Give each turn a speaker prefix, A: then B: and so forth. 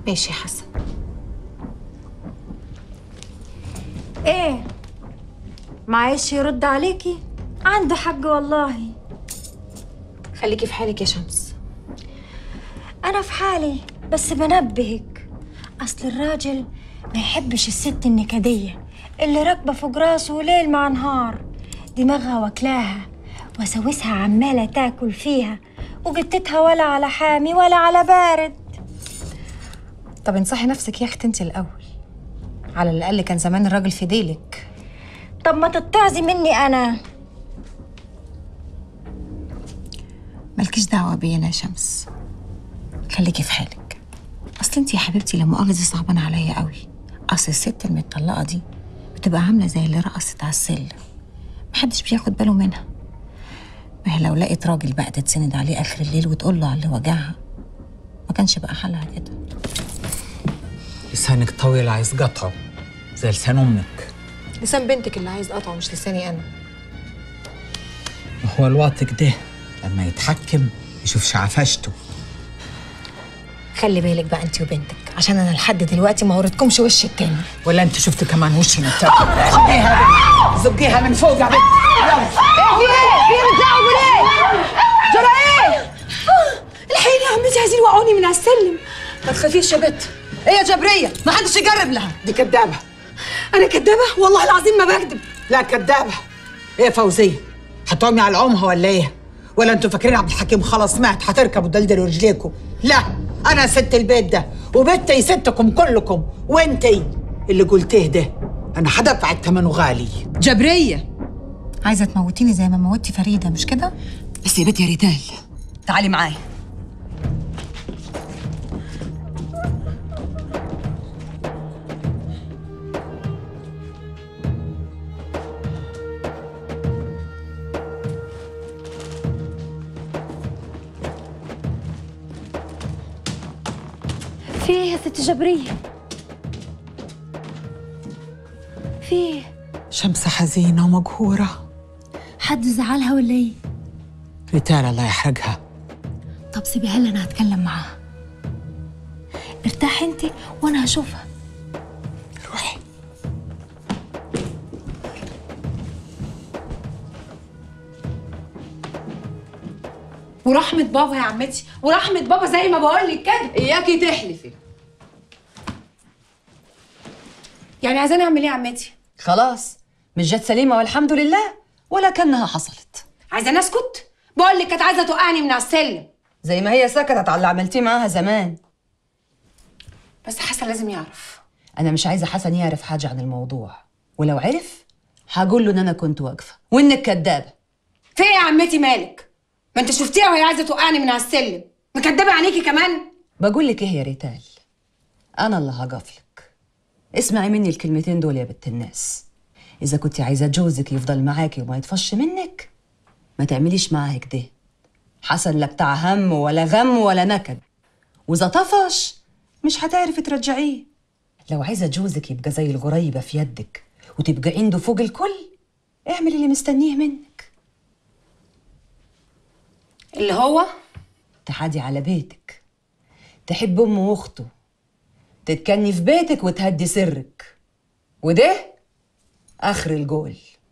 A: ماشي يا حسن
B: ايه معيش يرد عليكي عنده حق والله
A: خليكي في حالك يا شمس
B: انا في حالي بس بنبهك اصل الراجل ما يحبش الست النكديه اللي راكبه فوق راسه ليل مع نهار دماغها واكلاها وسوسها عماله تاكل فيها وجتتها ولا على حامي ولا على بارد
A: طب انصحي نفسك يا اختي انت الاول على الاقل كان زمان الراجل في ديلك
B: طب ما تتعظي مني انا
A: مالكيش دعوه بيا انا يا شمس خليكي في حالك اصل انت يا حبيبتي لا مؤاخذه صعبانه عليا قوي اصل الست المطلقه دي بتبقى عامله زي اللي رقصت على السلم محدش بياخد باله منها ما هي لو لقيت راجل بقى تتسند عليه اخر الليل وتقول له على اللي وجعها ما كانش بقى حلها كده
C: لسانك طويل عايز قطعه زي لسان امك
A: لسان بنتك اللي عايز قطعه مش لساني انا
C: وهو الواطق ده لما يتحكم يشوف شعفشته
A: خلي بالك بقى انت وبنتك عشان انا لحد دلوقتي ما وريتكمش وش التاني
C: ولا انت شفت كمان وشي من تحت زقيها زقيها من فوق يا بنت
D: الحقيني يا عمتي عايزين يوقعوني من على السلم
E: ما تخافيش يا بت ايه يا جبريه ما حدش يقرب لها
C: دي كدابه
D: انا كدابه والله العظيم ما بكذب
C: لا كدابه ايه فوزيه هتقومي على عمها ولا ايه ولا انتوا فاكرين عبد الحكيم خلاص مات هتركبوا دلدلوا رجليكم لا انا ست البيت ده وبنتي ستكم كلكم وانتي اللي قلتيه ده انا هدفع الثمن غالي
E: جبريه
A: عايزه تموتيني زي ما موتي فريده مش كده
E: بس يا بت يا ريتال تعالي معايا
B: في ايه يا ست جبريه في ايه
C: شمس حزينه ومقهوره
B: حد زعلها ولا ايه
C: ريتال الله يحرقها
B: طب سيبيها لي انا هتكلم معاها ارتاحي انت وانا هشوفها
C: روحي
D: ورحمه بابا يا عمتي ورحمه بابا زي ما بقول لك كده
E: اياكي تحلفي
D: يعني عايزاني اعمل ايه يا عمتي
E: خلاص مش جت سليمه والحمد لله ولا كانها حصلت
D: عايزاني اسكت بقول لك كانت عايزه توقعني من على السلم
E: زي ما هي سكتت على اللي عملتيه معاها زمان
D: بس حسن لازم يعرف
E: انا مش عايزه حسن يعرف حاجه عن الموضوع ولو عرف هقول له ان انا كنت واقفه وانك كدابه
D: في ايه يا عمتي مالك ما انت شفتيها وهي عايزه توقعني من على السلم مكدبه عينيكي كمان
E: بقول لك ايه يا ريتال انا اللي هقفلك اسمعي مني الكلمتين دول يا بنت الناس اذا كنت عايزه جوزك يفضل معاكي وما يطفش منك ما تعمليش معاه كده حسن لا بتاع هم ولا غم ولا نكد واذا طفش مش هتعرفي ترجعيه لو عايزه جوزك يبقى زي الغريبه في يدك وتبقى عنده فوق الكل اعملي اللي مستنيه منك
D: اللي هو
E: تحادي على بيتك تحب امه واخته تتكني في بيتك وتهدي سرك وده اخر الجول